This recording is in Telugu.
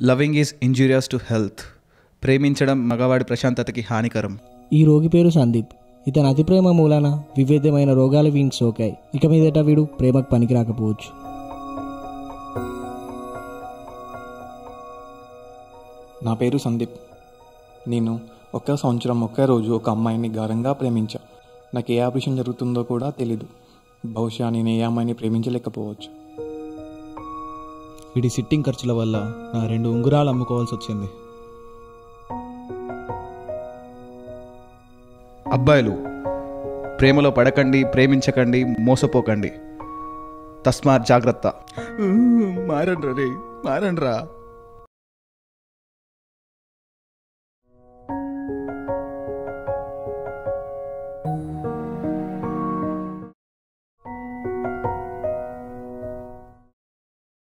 loving is injurious to health ప్రేమించడం మగవాడి ప్రశాంతతకి హానికరం ఈ రోగి పేరు సందీప్ ఇతని అతి ప్రేమ మూలాన వివిధమైన రోగాలు వీనికి సోకాయి ఇక మీదట వీడు ప్రేమకు పనికి రాకపోవచ్చు నా పేరు సందీప్ నేను ఒక్క సంవత్సరం ఒకే రోజు ఒక అమ్మాయిని గారంగా ప్రేమించా నాకు ఏ ఆపరేషన్ జరుగుతుందో కూడా తెలీదు బహుశా నేను ఏ అమ్మాయిని ప్రేమించలేకపోవచ్చు వీడి సిట్టింగ్ ఖర్చుల వల్ల నా రెండు ఉంగురాలు అమ్ముకోవాల్సి వచ్చింది అబ్బాయిలు ప్రేమలో పడకండి ప్రేమించకండి మోసపోకండి తస్మాత్ జాగ్రత్త మారండ్రా రే మారండ్రా